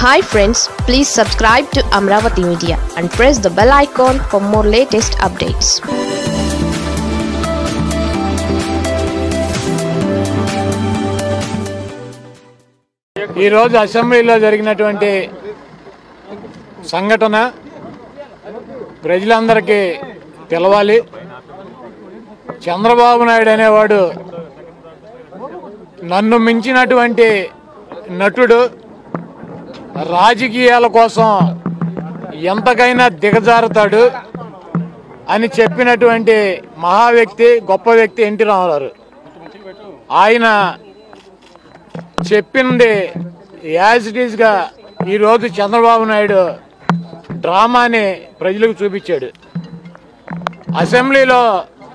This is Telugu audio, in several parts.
Hi friends please subscribe to Amaravati media and press the bell icon for more latest updates ఈరోజు అసెంబ్లీలో జరిగినటువంటి సంఘటన ప్రజలందరికీ తెలవాలి చంద్రబాబు నాయుడు అనేవాడు నన్ను మించినటువంటి నటుడు రాజకీయాల కోసం ఎంతకైనా దిగజారుతాడు అని చెప్పినటువంటి మహా వ్యక్తి గొప్ప వ్యక్తి ఎన్టీ రామారావు ఆయన చెప్పింది యాజ్ ఇట్ ఈస్గా ఈరోజు చంద్రబాబు నాయుడు డ్రామాని ప్రజలకు చూపించాడు అసెంబ్లీలో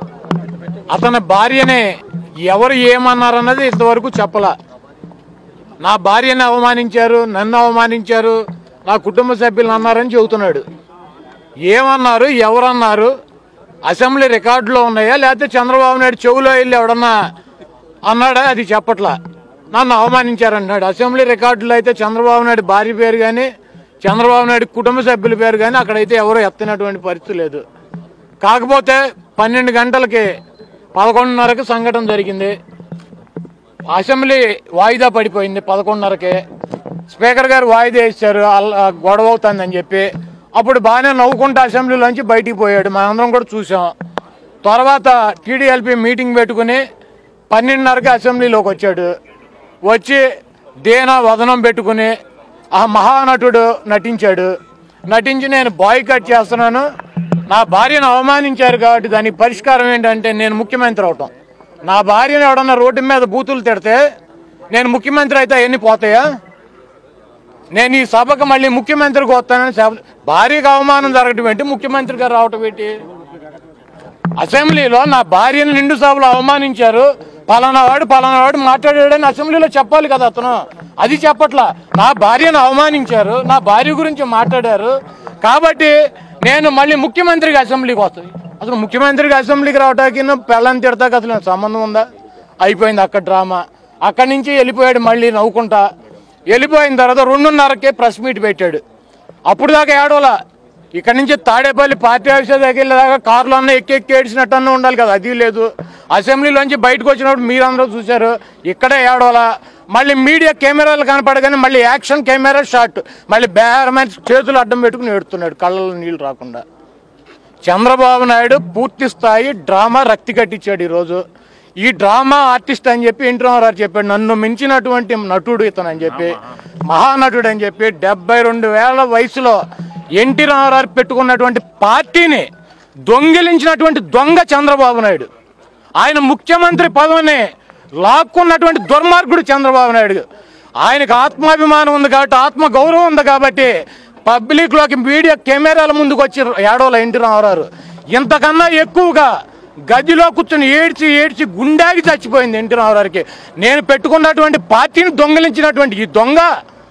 అతని భార్యని ఎవరు ఏమన్నారన్నది ఇంతవరకు చెప్పలా నా భార్యని అవమానించారు నన్ను అవమానించారు నా కుటుంబ సభ్యులు అన్నారని చెబుతున్నాడు ఏమన్నారు ఎవరన్నారు అసెంబ్లీ రికార్డులో ఉన్నాయా లేకపోతే చంద్రబాబు నాయుడు చెవులో వెళ్ళి ఎవడన్నా అన్నాడా అది చెప్పట్లా నన్ను అవమానించారంటున్నాడు అసెంబ్లీ రికార్డులో అయితే చంద్రబాబు నాయుడు భార్య పేరు కానీ చంద్రబాబు నాయుడు కుటుంబ సభ్యుల పేరు కానీ అక్కడైతే ఎవరు ఎత్తినటువంటి పరిస్థితి లేదు కాకపోతే పన్నెండు గంటలకి పదకొండున్నరకు సంఘటన జరిగింది అసెంబ్లీ వాయిదా పడిపోయింది పదకొండున్నరకే స్పీకర్ గారు వాయిదా ఇచ్చారు అల్ల- గొడవ అవుతుందని చెప్పి అప్పుడు బాగానే నవ్వుకుంటూ అసెంబ్లీలోంచి బయటికి పోయాడు మనందరం కూడా చూసాం తర్వాత టీడీఎల్పీ మీటింగ్ పెట్టుకుని పన్నెండున్నరకి అసెంబ్లీలోకి వచ్చాడు వచ్చి దేనా వదనం పెట్టుకుని ఆ మహానటుడు నటించాడు నటించి నేను బాయ్ కట్ చేస్తున్నాను నా భార్యను అవమానించారు కాబట్టి దానికి పరిష్కారం ఏంటంటే నేను ముఖ్యమంత్రి అవటం నా భార్యను ఎవడన్నా రోడ్డు మీద బూతులు తిడితే నేను ముఖ్యమంత్రి అయితే అవన్నీ పోతాయా నేను ఈ సభకు మళ్ళీ ముఖ్యమంత్రికి వస్తానని సభ- భార్యకు అవమానం జరగటం ఏంటి ముఖ్యమంత్రిగా రావటం ఏంటి అసెంబ్లీలో నా భార్యను నిండు సభలో అవమానించారు పలానా వాడు పలానా వాడు మాట్లాడాడని అసెంబ్లీలో చెప్పాలి కదా అతను అది చెప్పట్లా నా భార్యను అవమానించారు నా భార్య గురించి మాట్లాడారు కాబట్టి నేను మళ్ళీ ముఖ్యమంత్రికి అసెంబ్లీకి వస్తాను అసలు ముఖ్యమంత్రికి అసెంబ్లీకి రావడానికి పెళ్ళని తిడతాకి అసలు ఏం సంబంధం ఉందా అయిపోయింది అక్కడ డ్రామా అక్కడి నుంచి వెళ్ళిపోయాడు మళ్ళీ నవ్వుకుంటా వెళ్ళిపోయిన తర్వాత రెండున్నరకే ప్రెస్ మీట్ పెట్టాడు అప్పుడు దాకా ఏడవలా ఇక్కడ నుంచి తాడేపల్లి పార్టీ ఆఫీస్ దగ్గర వెళ్ళేదాకా కారులో అన్న ఎక్కి ఎక్కి ఏడ్చినట్టన్నా ఉండాలి కదా అది లేదు అసెంబ్లీలోంచి బయటకు వచ్చినప్పుడు మీరందరూ చూశారు ఇక్కడే ఏడవలా మళ్ళీ మీడియా కెమెరాలు కనపడగానే మళ్ళీ యాక్షన్ కెమెరా షాట్ మళ్ళీ బేరమైన చేతులు అడ్డం పెట్టుకుని ఏడుతున్నాడు కళ్ళలో నీళ్ళు రాకుండా చంద్రబాబు నాయుడు పూర్తి స్థాయి డ్రామా రక్తి కట్టించాడు ఈరోజు ఈ డ్రామా ఆర్టిస్ట్ అని చెప్పి ఎన్టీ రామారావు చెప్పాడు నన్ను మించినటువంటి నటుడు ఇతను అని చెప్పి మహానటుడు అని చెప్పి డెబ్బై రెండు వేల వయసులో ఎన్టీ రామారావు పెట్టుకున్నటువంటి పార్టీని దొంగిలించినటువంటి దొంగ చంద్రబాబు నాయుడు ఆయన ముఖ్యమంత్రి పదవిని లాక్కున్నటువంటి దుర్మార్గుడు చంద్రబాబు నాయుడు ఆయనకు ఆత్మాభిమానం ఉంది కాబట్టి ఆత్మ గౌరవం ఉంది కాబట్టి పబ్లిక్లోకి మీడియా కెమెరాల ముందుకు వచ్చి ఏడవల ఎన్టీ రామారావు ఇంతకన్నా ఎక్కువగా గదిలో కూర్చొని ఏడ్చి ఏడ్చి గుండాగి చచ్చిపోయింది ఎన్టీ రామారావుకి నేను పెట్టుకున్నటువంటి పార్టీని దొంగిలించినటువంటి ఈ దొంగ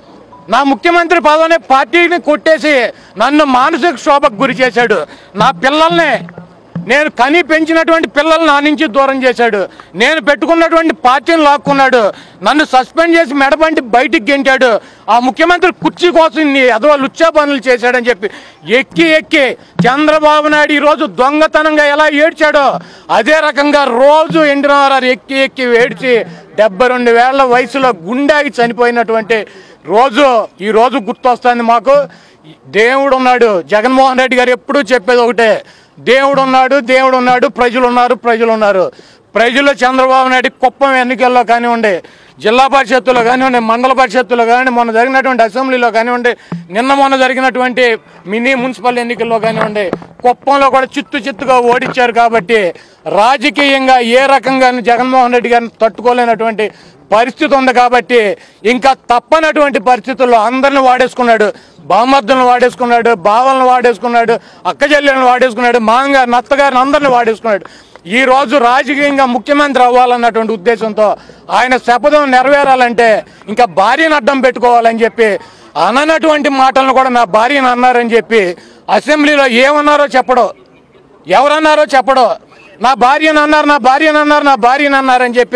నా ముఖ్యమంత్రి పదవిని పార్టీని కొట్టేసి నన్ను మానసిక శోభకు గురి చేశాడు నా పిల్లల్ని నేను కని పెంచినటువంటి పిల్లల్ని నా నుంచి దూరం చేశాడు నేను పెట్టుకున్నటువంటి పార్టీని లాక్కున్నాడు నన్ను సస్పెండ్ చేసి మెడబండి బయటికి గెంటాడు ఆ ముఖ్యమంత్రి కుర్చీ కోసం ఇన్ని ఎదవ లుచ్చా పనులు చేశాడని చెప్పి ఎక్కి ఎక్కి చంద్రబాబు నాయుడు ఈరోజు దొంగతనంగా ఎలా ఏడ్చాడో అదే రకంగా రోజు ఎన్టీ రామారావు ఎక్కి ఎక్కి ఏడ్చి డెబ్బై రెండు వేళ్ల వయసులో గుండాగి చనిపోయినటువంటి రోజు ఈ రోజు గుర్తొస్తుంది మాకు దేవుడు ఉన్నాడు జగన్మోహన్ రెడ్డి గారు ఎప్పుడూ చెప్పేది ఒకటే దేవుడు ఉన్నాడు దేవుడు ఉన్నాడు ప్రజలు ఉన్నారు ప్రజలు ఉన్నారు ప్రజలు చంద్రబాబు నాయుడు కుప్పం ఎన్నికల్లో కానివ్వండి జిల్లా పరిషత్తులో కానివ్వండి మండల పరిషత్తులో కానివ్వండి మొన్న జరిగినటువంటి అసెంబ్లీలో కానివ్వండి నిన్న మొన్న జరిగినటువంటి మినీ మున్సిపల్ ఎన్నికల్లో కానివ్వండి కుప్పంలో కూడా చిత్తు చిత్తుగా ఓడించారు కాబట్టి రాజకీయంగా ఏ రకంగా జగన్మోహన్ రెడ్డి గారిని తట్టుకోలేనటువంటి పరిస్థితి ఉంది కాబట్టి ఇంకా తప్పనటువంటి పరిస్థితుల్లో అందరిని వాడేసుకున్నాడు బామర్దులను వాడేసుకున్నాడు బావలను వాడేసుకున్నాడు అక్క చెల్లెలను వాడేసుకున్నాడు మాంగారు నత్తగారిని అందరిని వాడేసుకున్నాడు ఈ రోజు రాజకీయంగా ముఖ్యమంత్రి అవ్వాలన్నటువంటి ఉద్దేశంతో ఆయన శపథం నెరవేరాలంటే ఇంకా భార్యను అడ్డం పెట్టుకోవాలని చెప్పి అననటువంటి మాటలను కూడా నా భార్యను అన్నారని చెప్పి అసెంబ్లీలో ఏమన్నారో చెప్పడు ఎవరన్నారో చెప్పడు నా భార్యను అన్నారు నా భార్యను అన్నారు నా భార్యను అన్నారని చెప్పి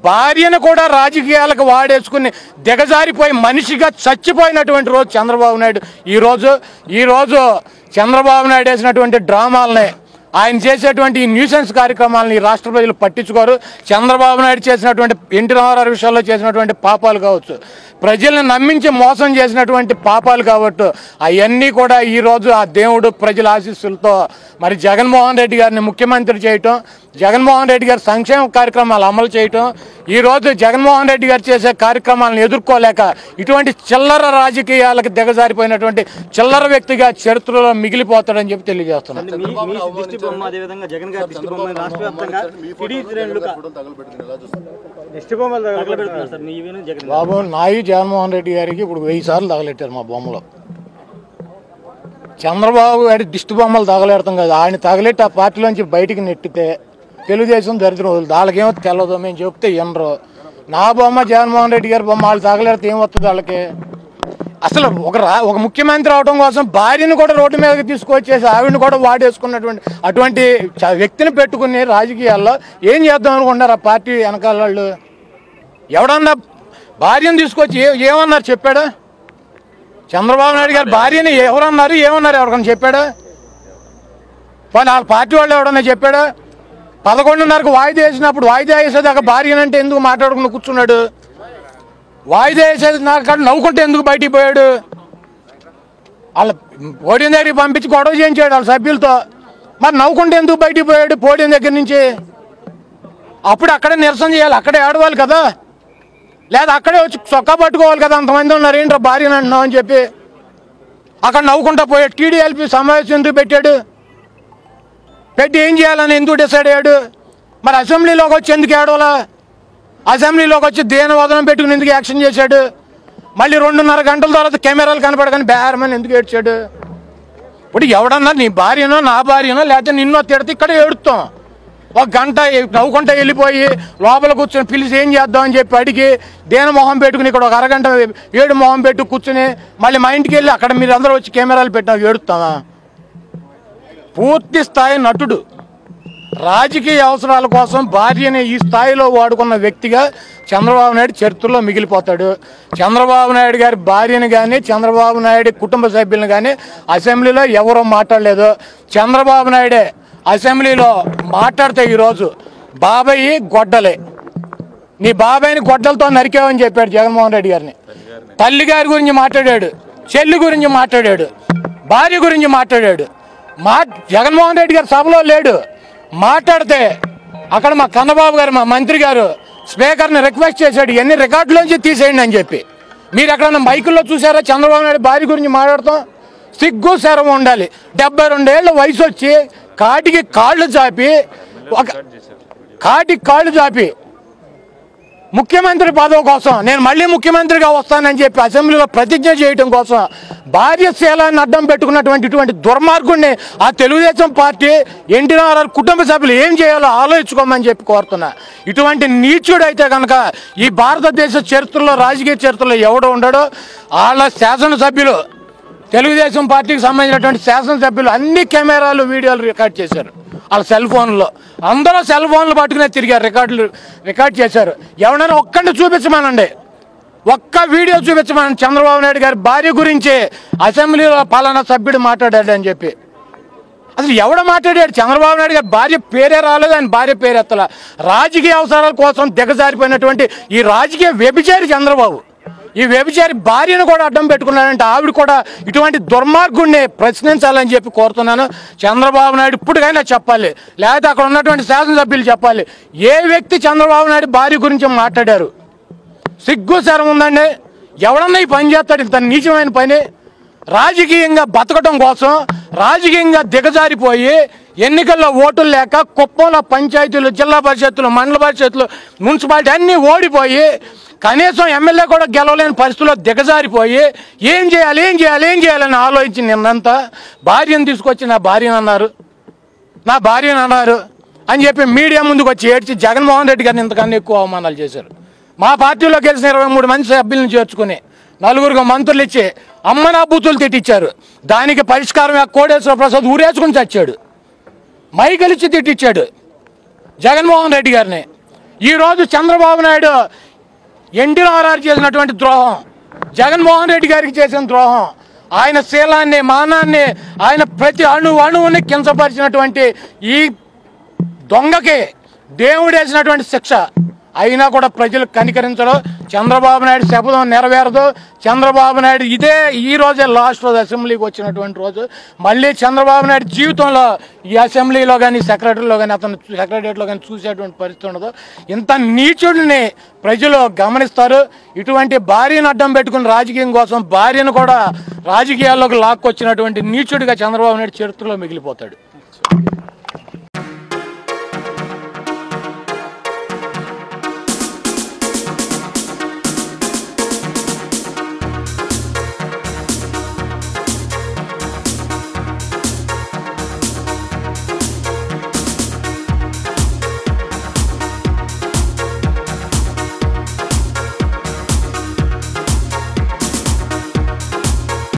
భార్యను కూడా రాజకీయాలకు వాడేసుకుని దిగజారిపోయి మనిషిగా చచ్చిపోయినటువంటి రోజు చంద్రబాబు నాయుడు ఈ రోజు ఈ రోజు చంద్రబాబు నాయుడు వేసినటువంటి డ్రామాలని ఆయన చేసేటువంటి ఈ న్యూసెన్స్ కార్యక్రమాలను ఈ రాష్ట్ర ప్రజలు పట్టించుకోరు చంద్రబాబు నాయుడు చేసినటువంటి ఎన్టీ రామారావు విషయాల్లో చేసినటువంటి పాపాలు కావచ్చు ప్రజల్ని నమ్మించి మోసం చేసినటువంటి పాపాలు కావచ్చు అవన్నీ కూడా ఈ రోజు ఆ దేవుడు ప్రజల ఆశీస్సులతో మరి జగన్మోహన్ రెడ్డి గారిని ముఖ్యమంత్రి చేయటం జగన్మోహన్ రెడ్డి గారి సంక్షేమ కార్యక్రమాలు అమలు చేయటం ఈ రోజు జగన్మోహన్ రెడ్డి గారు చేసే కార్యక్రమాలను ఎదుర్కోలేక ఇటువంటి చిల్లర రాజకీయాలకు దిగజారిపోయినటువంటి చిల్లర వ్యక్తిగా చరిత్రలో మిగిలిపోతాడని చెప్పి తెలియజేస్తున్నాను అంటే మీ మీ దిష్టి బొమ్మ అదేవిధంగా జగన్ గారి దిష్టి బొమ్మ రాష్ట్ర వ్యాప్తంగా టీడీ శ్రేణులు దిష్టి బొమ్మలు తగలబెడుతున్నారు సార్ మీ ఈవెను జగన్ గారు. బాబు నాయి జగన్మోహన్ రెడ్డి గారికి ఇప్పుడు వెయ్యి సార్లు తగలెట్టారు మా బొమ్మలో చంద్రబాబు గారి దిష్టి బొమ్మలు తగలెడతాం కదా ఆయన తగలెట్టి ఆ పార్టీలోంచి బయటికి నెట్టితే తెలుగుదేశం దరిద్రం వదులు వాళ్ళకేమో తెల్లదు మేము చెప్తే వినరు నా బొమ్మ జగన్మోహన్ రెడ్డి గారి బొమ్మ వాళ్ళు తగలెడితే ఏం వస్తుంది వాళ్ళకి అసలు ఒక రా ఒక ముఖ్యమంత్రి అవడం కోసం భార్యను కూడా రోడ్డు మీదకి తీసుకొచ్చేసి ఆవిడని కూడా వాడేసుకున్నటువంటి అటువంటి చ- వ్యక్తిని పెట్టుకుని రాజకీయాల్లో ఏం చేద్దాం అనుకుంటారు ఆ పార్టీ వెనకాల వాళ్ళు ఎవడన్నా భార్యను తీసుకొచ్చి ఏ- ఏమన్నారు చెప్పాడా చంద్రబాబు నాయుడు గారు భార్యని ఎవరన్నారు ఏమన్నారు ఎవరికన్నా చెప్పాడా పోనీ వాళ్ళ పార్టీ వాళ్ళు ఎవడన్నా చెప్పాడా పదకొండున్నరకు వాయిదా వేసినప్పుడు వాయిదా వేసేదాకా భార్యనంటే ఎందుకు మాట్లాడుకుని కూర్చున్నాడు వాయిదా వేసేది నాకు నవ్వుకుంటే ఎందుకు బయటికి పోయాడు వాళ్ళ పోడియం దగ్గరికి పంపించి గొడవ చేయించాడు వాళ్ళ సభ్యులతో మరి నవ్వుకుంటే ఎందుకు బయటికి పోయాడు పోడియం దగ్గర నుంచి అప్పుడు అక్కడే నిరసన చేయాలి అక్కడే ఆడవాలి కదా లేదా అక్కడే వచ్చి చొక్కా పట్టుకోవాలి కదా అంతమంది ఉన్నారు ఏంట్రా భార్య అంటున్నావు అని చెప్పి అక్కడ నవ్వుకుంటా పోయాడు టీడీఎల్పీ సమావేశం ఎందుకు పెట్టాడు పెట్టి ఏం చేయాలని ఎందుకు డిసైడ్ అయ్యాడు మరి అసెంబ్లీలోకి వచ్చి ఎందుకు ఏడవలా అసెంబ్లీలోకి వచ్చి దేనవాదనం పెట్టుకుని ఎందుకు యాక్షన్ చేశాడు మళ్ళీ రెండున్నర గంటల తర్వాత కెమెరాలు కనపడగానే బేరమని ఎందుకు ఏడ్చాడు ఇప్పుడు ఎవడన్నా నీ భార్యనో నా భార్యనో లేకపోతే నిన్నో తిడితే ఇక్కడ ఏడుస్తాం ఒక గంట నవ్వుకుంటా వెళ్ళిపోయి లోపల కూర్చొని పిలిచి ఏం చేద్దాం అని చెప్పి అడిగి దేని మొహం పెట్టుకుని ఇక్కడ ఒక అరగంట ఏడు మొహం పెట్టు కూర్చుని మళ్ళీ మా ఇంటికి వెళ్ళి అక్కడ మీరు అందరూ వచ్చి కెమెరాలు పెట్టినా ఏడుస్తామా పూర్తి స్థాయి నటుడు రాజకీయ అవసరాల కోసం భార్యని ఈ స్థాయిలో వాడుకున్న వ్యక్తిగా చంద్రబాబు నాయుడు చరిత్రలో మిగిలిపోతాడు చంద్రబాబు నాయుడు గారి భార్యని కానీ చంద్రబాబు నాయుడు కుటుంబ సభ్యులను కానీ అసెంబ్లీలో ఎవరూ మాట్లాడలేదు చంద్రబాబు నాయుడే అసెంబ్లీలో మాట్లాడితే ఈరోజు బాబాయి గొడ్డలే నీ బాబాయిని గొడ్డలతో నరికావని చెప్పాడు జగన్మోహన్ రెడ్డి గారిని తల్లి గారి గురించి మాట్లాడాడు చెల్లి గురించి మాట్లాడాడు భార్య గురించి మాట్లాడాడు మా జగన్మోహన్ రెడ్డి గారు సభలో లేడు మాట్లాడితే అక్కడ మా కన్నబాబు గారు మా మంత్రి గారు స్పీకర్ని రిక్వెస్ట్ చేశాడు ఇవన్నీ రికార్డులోంచి తీసేయండి అని చెప్పి మీరు ఎక్కడన్నా మైకుల్లో చూసారా చంద్రబాబు నాయుడు భార్య గురించి మాట్లాడతాం సిగ్గు శరం ఉండాలి డెబ్బై రెండేళ్ల వయసు వచ్చి కాటికి కాళ్ళు చాపి ఒక కాటికి కాళ్ళు చాపి ముఖ్యమంత్రి పదవి కోసం నేను మళ్ళీ ముఖ్యమంత్రిగా వస్తానని చెప్పి అసెంబ్లీలో ప్రతిజ్ఞ చేయడం కోసం భార్య శీలాన్ని అడ్డం పెట్టుకున్నటువంటి ఇటువంటి దుర్మార్గుడిని ఆ తెలుగుదేశం పార్టీ ఎన్టీ రామారావు కుటుంబ సభ్యులు ఏం చేయాలో ఆలోచించుకోమని చెప్పి కోరుతున్నా ఇటువంటి నీచుడైతే కనుక ఈ భారతదేశ చరిత్రలో రాజకీయ చరిత్రలో ఎవడు ఉండడో వాళ్ళ శాసనసభ్యులు తెలుగుదేశం పార్టీకి సంబంధించినటువంటి శాసనసభ్యులు అన్ని కెమెరాలు వీడియోలు రికార్డ్ చేశారు వాళ్ళ సెల్ ఫోన్లో అందరూ సెల్ ఫోన్లు పట్టుకునే తిరిగారు రికార్డులు రికార్డ్ చేశారు ఎవరైనా ఒక్కడిని చూపించమనండి ఒక్క వీడియో చూపించమని చంద్రబాబు నాయుడు గారి భార్య గురించి అసెంబ్లీలో పలానా సభ్యుడు మాట్లాడాడు అని చెప్పి అసలు ఎవడ మాట్లాడాడు చంద్రబాబు నాయుడు గారి భార్య పేరే రాలేదు ఆయన భార్య పేరు ఎత్తల రాజకీయ అవసరాల కోసం దిగజారిపోయినటువంటి ఈ రాజకీయ వ్యభిచారి చంద్రబాబు ఈ వ్యభిచారి భార్యను కూడా అడ్డం పెట్టుకున్నాడంటే ఆవిడ కూడా ఇటువంటి దుర్మార్గుడిని ప్రశ్నించాలని చెప్పి కోరుతున్నాను చంద్రబాబు నాయుడు ఇప్పటికైనా చెప్పాలి లేకపోతే అక్కడ ఉన్నటువంటి శాసనసభ్యులు చెప్పాలి ఏ వ్యక్తి చంద్రబాబు నాయుడు భార్య గురించి మాట్లాడారు సిగ్గు శరం ఉందండి ఎవడన్నా ఈ పని చేస్తాడు ఇంత నీచమైన పని రాజకీయంగా బతకడం కోసం రాజకీయంగా దిగజారిపోయి ఎన్నికల్లో ఓటులు లేక కుప్పంలో పంచాయతీలు జిల్లా పరిషత్తులు మండల పరిషత్తులు మున్సిపాలిటీ అన్నీ ఓడిపోయి కనీసం ఎమ్మెల్యే కూడా గెలవలేని పరిస్థితుల్లో దిగజారిపోయి ఏం చేయాలి ఏం చేయాలి ఏం చేయాలని ఆలోచించి నిన్నంతా భార్యను తీసుకొచ్చి నా భార్యను అన్నారు నా భార్యను అన్నారు అని చెప్పి మీడియా ముందుకు వచ్చి ఏడ్చి జగన్మోహన్ రెడ్డి గారిని ఇంతకన్నా ఎక్కువ అవమానాలు చేశారు మా పార్టీలో గెలిచిన ఇరవై మూడు మంది సభ్యులను చేర్చుకుని నలుగురు మంత్రులు ఇచ్చి అమ్మనా బూతులు తిట్టించారు దానికి పరిష్కారం ఆ కోడేశ్వర ప్రసాద్ ఊరేసుకుని చచ్చాడు మైకలిచ్చి తిట్టించాడు జగన్మోహన్ రెడ్డి గారిని ఈ రోజు చంద్రబాబు నాయుడు ఎన్టీ రామారావు చేసినటువంటి ద్రోహం జగన్మోహన్ రెడ్డి గారికి చేసిన ద్రోహం ఆయన శీలాన్ని మానాన్ని ఆయన ప్రతి అణు అణువుని కించపరిచినటువంటి ఈ దొంగకి దేవుడు వేసినటువంటి శిక్ష అయినా కూడా ప్రజలు కనికరించడం చంద్రబాబు నాయుడు శపథం నెరవేరదు చంద్రబాబు నాయుడు ఇదే ఈ రోజే లాస్ట్ రోజు అసెంబ్లీకి వచ్చినటువంటి రోజు మళ్ళీ చంద్రబాబు నాయుడు జీవితంలో ఈ అసెంబ్లీలో కానీ సెక్రటరీలో కానీ అతను సెక్రటరియట్లో కానీ చూసేటువంటి పరిస్థితి ఉండదు ఇంత నీచుడిని ప్రజలు గమనిస్తారు ఇటువంటి భార్యను అడ్డం పెట్టుకుని రాజకీయం కోసం భార్యను కూడా రాజకీయాల్లోకి లాక్కొచ్చినటువంటి నీచుడిగా చంద్రబాబు నాయుడు చరిత్రలో మిగిలిపోతాడు